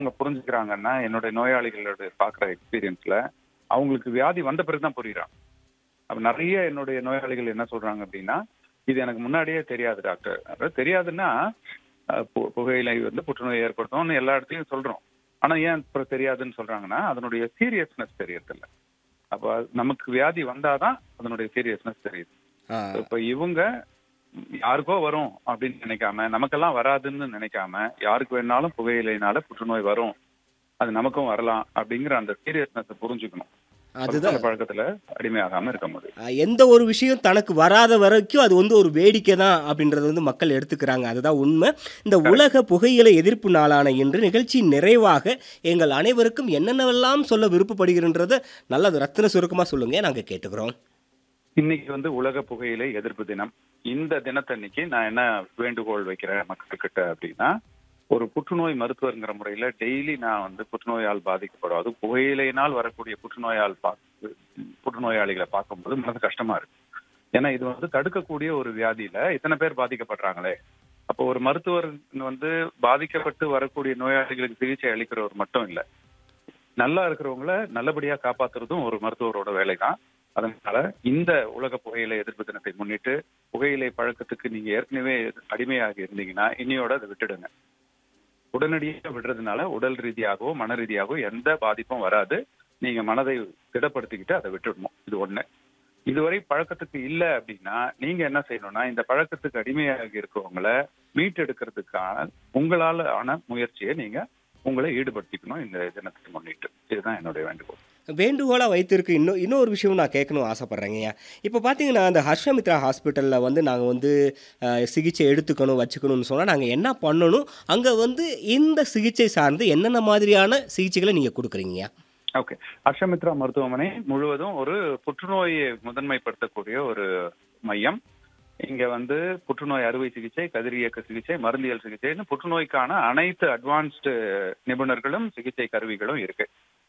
அவங்க புரிஞ்சுக்கிறாங்கன்னா என்னுடைய நோயாளிகளோட பார்க்குற எக்ஸ்பீரியன்ஸ்ல அவங்களுக்கு வியாதி வந்த பிறகு தான் புரியுறாங்க அப்ப நிறைய என்னுடைய நோயாளிகள் என்ன சொல்றாங்க அப்படின்னா இது எனக்கு முன்னாடியே தெரியாது டாக்டர் அதாவது தெரியாதுன்னா அஹ், பு- புகையிலை வந்து புற்றுநோய் ஏற்படுத்தும்னு எல்லா இடத்துலயும் சொல்றோம் ஆனா ஏன் இப்ப தெரியாதுன்னு சொல்றாங்கன்னா அதனுடைய சீரியஸ்னஸ் தெரியறதில்ல அப்ப நமக்கு வியாதி வந்தாதான் அதனுடைய சீரியஸ்னஸ் தெரியுது ஆ, இப்ப இவங்க யாருக்கோ வரும் அப்படின்னு நினைக்காம நமக்கெல்லாம் வராதுன்னு நினைக்காம யாருக்கு வேணாலும் புகையிலைனால புற்றுநோய் வரும் அது நமக்கும் வரலாம் அப்படிங்கிற அந்த சீரியஸ்னஸ் புரிஞ்சுக்கணும் அதுதான் அந்த பழக்கத்துல அடிமையாகாம இருக்க முடியும் ஆ, எந்த ஒரு விஷயம் தனக்கு வராத வரைக்கும் அது வந்து ஒரு வேடிக்கை தான் அப்படின்றது வந்து மக்கள் எடுத்துக்கிறாங்க அதுதான் உண்மை இந்த உலக புகையிலை எதிர்ப்பு நாளான இன்று நிகழ்ச்சி நிறைவாக எங்கள் அனைவருக்கும் என்னென்னவெல்லாம் சொல்ல விருப்பப்படுகிறன்றத நல்லது ரத்தின சுருக்கமாக சொல்லுங்க நாங்கள் கேட்டுக்கிறோம் இன்னைக்கு வந்து உலக புகையிலை எதிர்ப்பு தினம் இந்த தினத்தன்னைக்கு நான் என்ன வேண்டுகோள் வைக்கிறேன் மக்கள்கிட்ட அப்படின்னா ஒரு புற்றுநோய் மருத்துவர்ங்கிற முறையில டெய்லி நான் வந்து புற்றுநோயால் பாதிக்கப்படும் அது புகையிலையினால் வரக்கூடிய புற்றுநோயால் பா புற்றுநோயாளிகளை பார்க்கும்போது மனது கஷ்டமா இருக்கு ஏன்னா இது வந்து தடுக்கக்கூடிய ஒரு வியாதியில இத்தனை பேர் பாதிக்கப்படுறாங்களே அப்போ ஒரு மருத்துவர் வந்து பாதிக்கப்பட்டு வரக்கூடிய நோயாளிகளுக்கு சிகிச்சை அளிக்கிறவர் மட்டும் இல்ல நல்லா இருக்கிறவங்கள நல்லபடியா காப்பாத்துறதும் ஒரு மருத்துவரோட வேலை தான் அதனால இந்த உலக புகையிலை எதிர்ப்பு தினத்தை முன்னிட்டு புகையிலை பழக்கத்துக்கு நீங்க ஏற்கனவே அடிமையாக இருந்தீங்கன்னா இன்னையோட அதை விட்டுடுங்க உடனடியாக விடுறதுனால உடல் ரீதியாகவோ மன ரீதியாகவோ எந்த பாதிப்பும் வராது நீங்க மனதை திடப்படுத்திக்கிட்டு அதை விட்டுடணும் இது ஒண்ணு இதுவரை பழக்கத்துக்கு இல்ல அப்படின்னா நீங்க என்ன செய்யணும்னா இந்த பழக்கத்துக்கு அடிமையாக இருக்கவங்களை மீட்டெடுக்கிறதுக்கான உங்களால ஆன முயற்சியை நீங்க உங்களை ஈடுபடுத்திக்கணும் இந்த தினத்தை முன்னிட்டு இதுதான் என்னுடைய வேண்டுகோள் வேண்டுகோளாக வைத்திருக்கு இன்னும் இன்னொரு விஷயம் நான் கேட்கணும் ஆசைப்பட்றேங்கய்யா இப்போ பார்த்தீங்கன்னா அந்த ஹர்ஷமித்ரா ஹாஸ்பிட்டலில் வந்து நாங்கள் வந்து அஹ், சிகிச்சை எடுத்துக்கணும் வச்சுக்கணும்னு சொன்னால் நாங்கள் என்ன பண்ணணும் அங்கே வந்து இந்த சிகிச்சை சார்ந்து என்னென்ன மாதிரியான சிகிச்சைகளை நீங்கள் கொடுக்குறீங்கய்யா ஓகே அஷமித்ரா மருத்துவமனை முழுவதும் ஒரு புற்றுநோயை முதன்மைப்படுத்தக்கூடிய ஒரு மையம் இங்க வந்து புற்றுநோய் அறுவை சிகிச்சை கதிரியக்க சிகிச்சை மருந்தியல் சிகிச்சைன்னு புற்றுநோய்க்கான அனைத்து அட்வான்ஸ்டு நிபுணர்களும் சிகிச்சை கருவிகளும் இருக்கு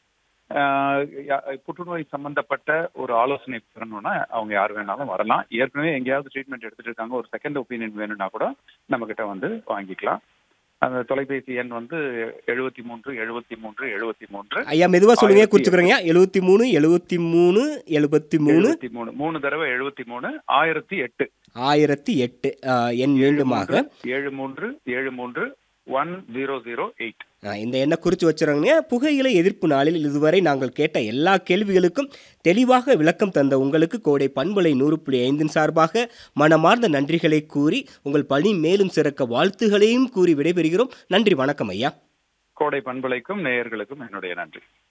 ஆஹ் யா- புற்றுநோய் சம்பந்தப்பட்ட ஒரு ஆலோசனை பெறணும்னா அவங்க யார் வேணாலும் வரலாம் ஏற்கனவே எங்கேயாவது ட்ரீட்மெண்ட் எடுத்துட்டு இருக்காங்க ஒரு செகண்ட் ஒப்பீனியன் வேணும்னா கூட நம்ம கிட்ட வந்து வாங்கிக்கலாம் அந்த தொலைபேசி எண் வந்து எழுபத்தி மூன்று எழுபத்தி மூன்று எழுபத்தி மூன்று ஐயா மெதுவாக சொல்லுங்க ஆயிரத்தி குறிச்சுக்கிறேங்க எழுபத்தி மூணு எழுபத்தி மூணு எழுபத்தி மூணு எழுபத்தி மூணு மூணு தடவை எழுபத்தி மூணு ஆயிரத்தி எட்டு ஆயிரத்தி எட்டு அஹ், எண் மீண்டுமாக ஏழு மூன்று ஏழு மூன்று ஒன் ஜீரோ ஜீரோ எயிட் அஹ், இந்த எண்ணை குறித்து வச்சுருங்க புகையிலை எதிர்ப்பு நாளில் இதுவரை நாங்கள் கேட்ட எல்லா கேள்விகளுக்கும் தெளிவாக விளக்கம் தந்த உங்களுக்கு கோடை பண்பலை நூறு புள்ளி ஐந்தின் சார்பாக மனமார்ந்த நன்றிகளை கூறி உங்கள் பணி மேலும் சிறக்க வாழ்த்துகளையும் கூறி விடைபெறுகிறோம் நன்றி வணக்கம் ஐயா கோடை பண்பலைக்கும் நேயர்களுக்கும் என்னுடைய நன்றி